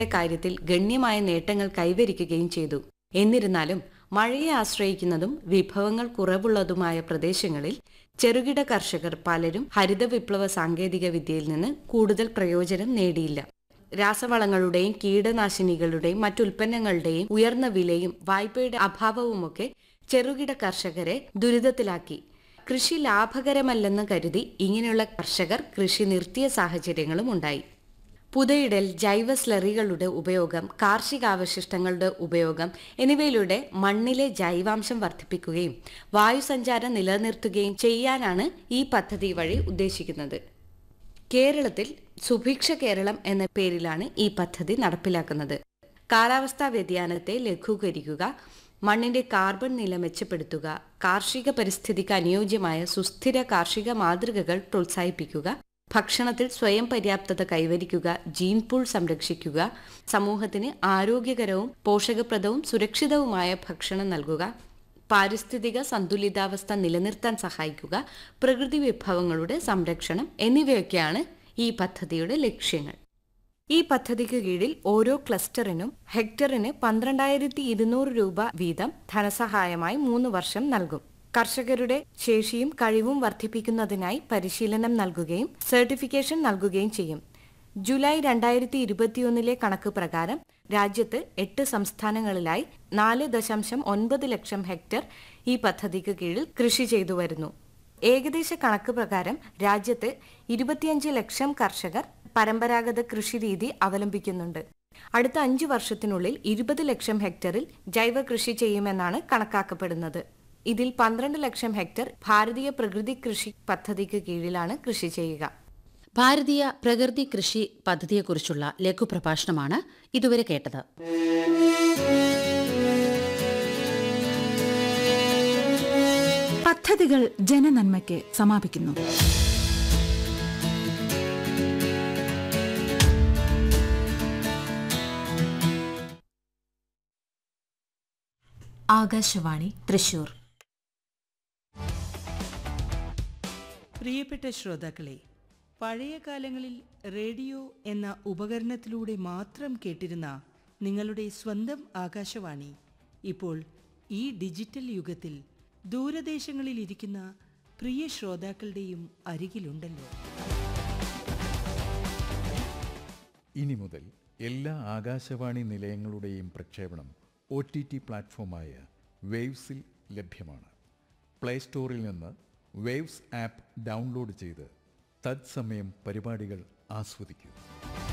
കാര്യത്തിൽ ഗണ്യമായ നേട്ടങ്ങൾ കൈവരിക്കുകയും ചെയ്തു എന്നിരുന്നാലും മഴയെ ആശ്രയിക്കുന്നതും വിഭവങ്ങൾ കുറവുള്ളതുമായ പ്രദേശങ്ങളിൽ ചെറുകിട കർഷകർ പലരും ഹരിത വിപ്ലവ സാങ്കേതിക വിദ്യയിൽ നിന്ന് കൂടുതൽ പ്രയോജനം നേടിയില്ല രാസവളങ്ങളുടെയും കീടനാശിനികളുടെയും മറ്റുൽപ്പന്നങ്ങളുടെയും ഉയർന്ന വിലയും വായ്പയുടെ അഭാവവുമൊക്കെ ചെറുകിട കർഷകരെ ദുരിതത്തിലാക്കി കൃഷി ലാഭകരമല്ലെന്ന് കരുതി ഇങ്ങനെയുള്ള കർഷകർ കൃഷി നിർത്തിയ സാഹചര്യങ്ങളും ഉണ്ടായി പുതയിടൽ ജൈവ സ്ലറികളുടെ ഉപയോഗം കാർഷികാവശിഷ്ടങ്ങളുടെ ഉപയോഗം എന്നിവയിലൂടെ മണ്ണിലെ ജൈവാംശം വർദ്ധിപ്പിക്കുകയും വായുസഞ്ചാരം നിലനിർത്തുകയും ചെയ്യാനാണ് ഈ പദ്ധതി വഴി ഉദ്ദേശിക്കുന്നത് കേരളത്തിൽ സുഭിക്ഷ കേരളം എന്ന പേരിലാണ് ഈ പദ്ധതി നടപ്പിലാക്കുന്നത് കാലാവസ്ഥാ വ്യതിയാനത്തെ ലഘൂകരിക്കുക മണ്ണിന്റെ കാർബൺ നില മെച്ചപ്പെടുത്തുക കാർഷിക പരിസ്ഥിതിക്ക് അനുയോജ്യമായ സുസ്ഥിര കാർഷിക മാതൃകകൾ പ്രോത്സാഹിപ്പിക്കുക ഭക്ഷണത്തിൽ സ്വയം പര്യാപ്തത കൈവരിക്കുക ജീൻ പൂൾ സംരക്ഷിക്കുക സമൂഹത്തിന് ആരോഗ്യകരവും പോഷകപ്രദവും സുരക്ഷിതവുമായ ഭക്ഷണം നൽകുക പാരിസ്ഥിതിക സന്തുലിതാവസ്ഥ നിലനിർത്താൻ സഹായിക്കുക പ്രകൃതി വിഭവങ്ങളുടെ സംരക്ഷണം എന്നിവയൊക്കെയാണ് ഈ പദ്ധതിയുടെ ലക്ഷ്യങ്ങൾ ഈ പദ്ധതിക്ക് കീഴിൽ ഓരോ ക്ലസ്റ്ററിനും ഹെക്ടറിന് പന്ത്രണ്ടായിരത്തി ഇരുന്നൂറ് രൂപ വീതം ധനസഹായമായി മൂന്ന് വർഷം നൽകും കർഷകരുടെ ശേഷിയും കഴിവും വർദ്ധിപ്പിക്കുന്നതിനായി പരിശീലനം നൽകുകയും സർട്ടിഫിക്കേഷൻ നൽകുകയും ചെയ്യും ജൂലൈ രണ്ടായിരത്തി ഇരുപത്തിയൊന്നിലെ കണക്ക് പ്രകാരം രാജ്യത്ത് എട്ട് സംസ്ഥാനങ്ങളിലായി നാല് ദശാംശം ഒൻപത് ലക്ഷം ഹെക്ടർ ഈ പദ്ധതിക്ക് കീഴിൽ കൃഷി ചെയ്തു വരുന്നു ഏകദേശ കണക്ക് പ്രകാരം രാജ്യത്ത് ഇരുപത്തിയഞ്ച് ലക്ഷം കർഷകർ പരമ്പരാഗത കൃഷിരീതി അവലംബിക്കുന്നുണ്ട് അടുത്ത അഞ്ചു വർഷത്തിനുള്ളിൽ ഇരുപത് ലക്ഷം ഹെക്ടറിൽ ജൈവ കൃഷി ചെയ്യുമെന്നാണ് കണക്കാക്കപ്പെടുന്നത് ഇതിൽ പന്ത്രണ്ട് ലക്ഷം ഹെക്ടർ ഭാരതീയ പ്രകൃതി കൃഷി പദ്ധതിക്ക് കീഴിലാണ് കൃഷി ചെയ്യുക ഭാരതീയ പ്രകൃതി കൃഷി പദ്ധതിയെക്കുറിച്ചുള്ള ലഘുപ്രഭാഷണമാണ് ഇതുവരെ കേട്ടത് പദ്ധതികൾ ജനനന്മയ്ക്ക് സമാപിക്കുന്നു ആകാശവാണി തൃശൂർ പ്രിയപ്പെട്ട ശ്രോതാക്കളെ പഴയ കാലങ്ങളിൽ റേഡിയോ എന്ന ഉപകരണത്തിലൂടെ മാത്രം കേട്ടിരുന്ന നിങ്ങളുടെ സ്വന്തം ആകാശവാണി ഇപ്പോൾ ഈ ഡിജിറ്റൽ യുഗത്തിൽ ദൂരദേശങ്ങളിൽ ഇരിക്കുന്ന പ്രിയ ശ്രോതാക്കളുടെയും അരികിലുണ്ടല്ലോ ഇനി മുതൽ എല്ലാ ആകാശവാണി നിലയങ്ങളുടെയും പ്രക്ഷേപണം ഒ ടി ടി പ്ലാറ്റ്ഫോമായ വേവ്സിൽ ലഭ്യമാണ് പ്ലേ സ്റ്റോറിൽ നിന്ന് വേവ്സ് ആപ്പ് ഡൗൺലോഡ് ചെയ്ത് തത്സമയം പരിപാടികൾ ആസ്വദിക്കൂ